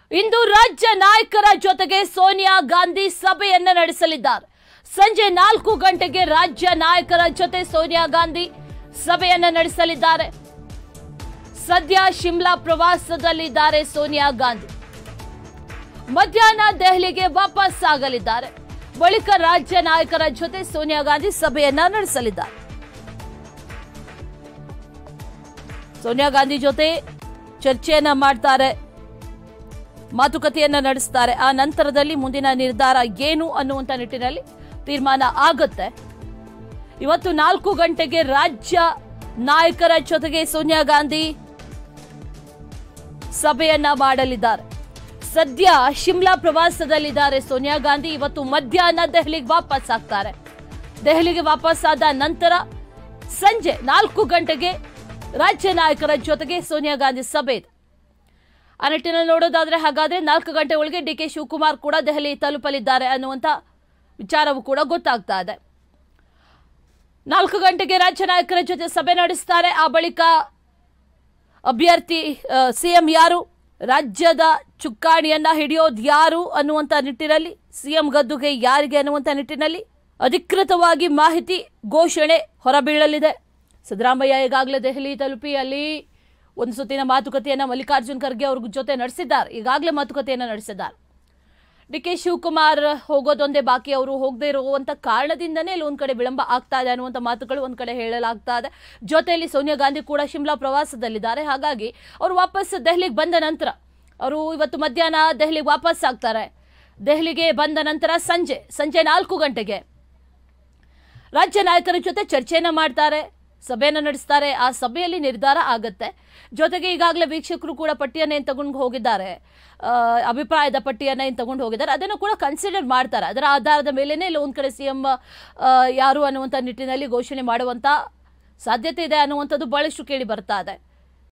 ಇಂದು ರಾಜ್ಯ ನಾಯಕರ ಜೊತೆಗೆ ಸೋನಿಯಾ ಗಾಂಧಿ ಸಭೆಯನ್ನ ನಡೆಸಲಿದ್ದಾರೆ ಸಂಜೆ ನಾಲ್ಕು ಗಂಟೆಗೆ ರಾಜ್ಯ ನಾಯಕರ ಜೊತೆ ಸೋನಿಯಾ ಗಾಂಧಿ ಸಭೆಯನ್ನ ನಡೆಸಲಿದ್ದಾರೆ ಸದ್ಯ ಶಿಮ್ಲಾ ಪ್ರವಾಸದಲ್ಲಿದ್ದಾರೆ ಸೋನಿಯಾ ಗಾಂಧಿ ಮಧ್ಯಾಹ್ನ ದೆಹಲಿಗೆ ವಾಪಸ್ ಆಗಲಿದ್ದಾರೆ ಬಳಿಕ ರಾಜ್ಯ ನಾಯಕರ ಜೊತೆ ಸೋನಿಯಾ ಗಾಂಧಿ ಸಭೆಯನ್ನ ನಡೆಸಲಿದ್ದಾರೆ ಸೋನಿಯಾ ಗಾಂಧಿ ಜೊತೆ ಚರ್ಚೆಯನ್ನ ಮಾಡ್ತಾರೆ ಮಾತುಕತೆಯನ್ನ ನಡೆಸ್ತಾರೆ ಆ ನಂತರದಲ್ಲಿ ಮುಂದಿನ ನಿರ್ಧಾರ ಏನು ಅನ್ನುವಂತ ನಿಟ್ಟಿನಲ್ಲಿ ತೀರ್ಮಾನ ಆಗುತ್ತೆ ಇವತ್ತು ನಾಲ್ಕು ಗಂಟೆಗೆ ರಾಜ್ಯ ನಾಯಕರ ಜೊತೆಗೆ ಸೋನಿಯಾ ಗಾಂಧಿ ಸಭೆಯನ್ನ ಮಾಡಲಿದ್ದಾರೆ ಸದ್ಯ ಶಿಮ್ಲಾ ಪ್ರವಾಸದಲ್ಲಿದ್ದಾರೆ ಸೋನಿಯಾ ಗಾಂಧಿ ಇವತ್ತು ಮಧ್ಯಾಹ್ನ ದೆಹಲಿಗೆ ವಾಪಸ್ ಆಗ್ತಾರೆ ದೆಹಲಿಗೆ ವಾಪಸ್ ಆದ ನಂತರ ಸಂಜೆ ನಾಲ್ಕು ಗಂಟೆಗೆ ರಾಜ್ಯ ನಾಯಕರ ಜೊತೆಗೆ ಸೋನಿಯಾ ಗಾಂಧಿ ಸಭೆ ಇದೆ ಆ ನಿಟ್ಟಿನಲ್ಲಿ ನೋಡೋದಾದ್ರೆ ಹಾಗಾದ್ರೆ ನಾಲ್ಕು ಗಂಟೆ ಒಳಗೆ ಡಿ ಕೆ ಶಿವಕುಮಾರ್ ಕೂಡ ದೆಹಲಿ ತಲುಪಲಿದ್ದಾರೆ ಅನ್ನುವಂಥ ವಿಚಾರವೂ ಕೂಡ ಗೊತ್ತಾಗ್ತಾ ಇದೆ ನಾಲ್ಕು ಗಂಟೆಗೆ ರಾಜ್ಯ ನಾಯಕರ ಜೊತೆ ಸಭೆ ನಡೆಸ್ತಾರೆ ಆ ಬಳಿಕ ಅಭ್ಯರ್ಥಿ ಸಿಎಂ ಯಾರು ರಾಜ್ಯದ ಚುಕ್ಕಾಣಿಯನ್ನ ಹಿಡಿಯೋದು ಯಾರು ಅನ್ನುವಂಥ ನಿಟ್ಟಿನಲ್ಲಿ ಸಿಎಂ ಗದ್ದುಗೆ ಯಾರಿಗೆ ಅನ್ನುವಂಥ ನಿಟ್ಟಿನಲ್ಲಿ ಅಧಿಕೃತವಾಗಿ ಮಾಹಿತಿ ಘೋಷಣೆ ಹೊರಬೀಳಲಿದೆ ಸಿದ್ದರಾಮಯ್ಯ ಈಗಾಗಲೇ ದೆಹಲಿ ತಲುಪಿ ಅಲ್ಲಿ ಒಂದು ಸುತ್ತಿನ ಮಾತುಕತೆಯನ್ನ ಮಲ್ಲಿಕಾರ್ಜುನ್ ಖರ್ಗೆ ಅವ್ರ ಜೊತೆ ನಡೆಸಿದ್ದಾರೆ ಈಗಾಗಲೇ ಮಾತುಕತೆಯನ್ನ ನಡೆಸಿದ್ದಾರೆ ಡಿ ಕೆ ಶಿವಕುಮಾರ್ ಹೋಗೋದೊಂದೇ ಬಾಕಿ ಅವರು ಹೋಗದೇ ಇರುವಂತ ಕಾರಣದಿಂದನೇ ಇಲ್ಲಿ ಒಂದ್ ಕಡೆ ವಿಳಂಬ ಆಗ್ತಾ ಇದೆ ಅನ್ನುವಂಥ ಮಾತುಗಳು ಒಂದ್ ಕಡೆ ಹೇಳಲಾಗ್ತಾ ಇದೆ ಜೊತೆಯಲ್ಲಿ ಸೋನಿಯಾ ಗಾಂಧಿ ಕೂಡ ಶಿಮ್ಲಾ ಪ್ರವಾಸದಲ್ಲಿದ್ದಾರೆ ಹಾಗಾಗಿ ಅವರು ವಾಪಸ್ ದೆಹಲಿಗೆ ಬಂದ ನಂತರ ಅವರು ಇವತ್ತು ಮಧ್ಯಾಹ್ನ ದೆಹಲಿಗೆ ವಾಪಸ್ ಆಗ್ತಾರೆ ದೆಹಲಿಗೆ ಬಂದ ನಂತರ ಸಂಜೆ ಸಂಜೆ ನಾಲ್ಕು ಗಂಟೆಗೆ ರಾಜ್ಯ ನಾಯಕರ ಜೊತೆ ಚರ್ಚೆಯನ್ನ ಮಾಡ್ತಾರೆ ಸಭೆಯನ್ನ ನಡೆಸ್ತಾರೆ ಆ ಸಭೆಯಲ್ಲಿ ನಿರ್ಧಾರ ಆಗತ್ತೆ ಜೊತೆಗೆ ಈಗಾಗಲೇ ವೀಕ್ಷಕರು ಕೂಡ ಪಟ್ಟಿಯನ್ನ ಏನು ತಗೊಂಡು ಹೋಗಿದ್ದಾರೆ ಆ, ಅಭಿಪ್ರಾಯದ ಪಟ್ಟಿಯನ್ನ ಏನು ತಗೊಂಡು ಹೋಗಿದ್ದಾರೆ ಅದನ್ನು ಕೂಡ ಕನ್ಸಿಡರ್ ಮಾಡ್ತಾರೆ ಅದರ ಆಧಾರದ ಮೇಲೇನೆ ಇಲ್ಲ ಒಂದ್ ಕಡೆ ಸಿಎಂ ಯಾರು ಅನ್ನುವಂಥ ನಿಟ್ಟಿನಲ್ಲಿ ಘೋಷಣೆ ಮಾಡುವಂತ ಸಾಧ್ಯತೆ ಇದೆ ಅನ್ನುವಂಥದ್ದು ಬಹಳಷ್ಟು ಕೇಳಿ ಬರ್ತಾ ಇದೆ